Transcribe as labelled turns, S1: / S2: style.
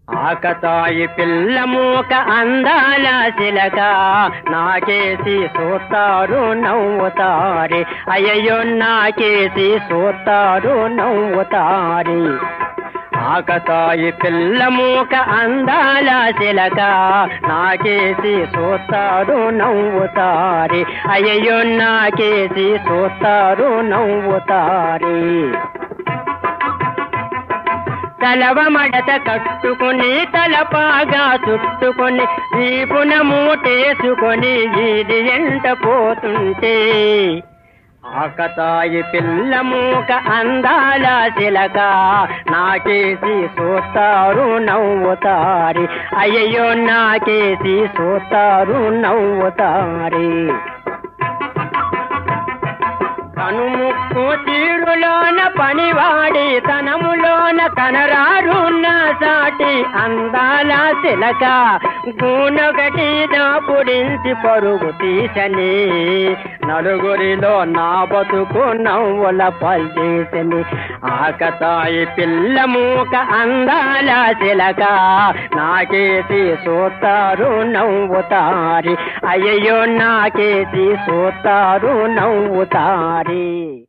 S1: ఆకతాయి పిల్ల మూక అందాల శిలక నాకేసి సూతారు నవ్వుతారి అయ్యో నాకేసి సూతారు నవ్వుతారి ఆకతాయి పిల్ల మూక అందాల శిలక నాకేసి సూతారు నవ్వుతారి అయ్యో నాకేసి సూతారు నవ్వుతారి తలవ మడత కట్టుకుని తలపాగా చుట్టుకొని వీపున మూటేసుకొని ఇది ఎంట పోతుంటే ఆకతాయి పిల్ల మూక అందాల శిలక నాకేసి సూతారు నవ్వుతారి అయ్యో నాకేసి సూతారు నవ్వుతారి కనుముక్కు తీరులోన పనివాడి తనములోన కనరారున్న సాటి అందాల శిలక గూనొకటి దాపుడించి పరుగు తీసని నలుగురిలో నా బతుకు నవ్వుల పల్చేసని ఆకతాయి పిల్ల మూక అందాల శిలక నాకేసి సూతారు నవ్వుతారి అయ్యో నాకేసి సూతారు నవ్వుతారి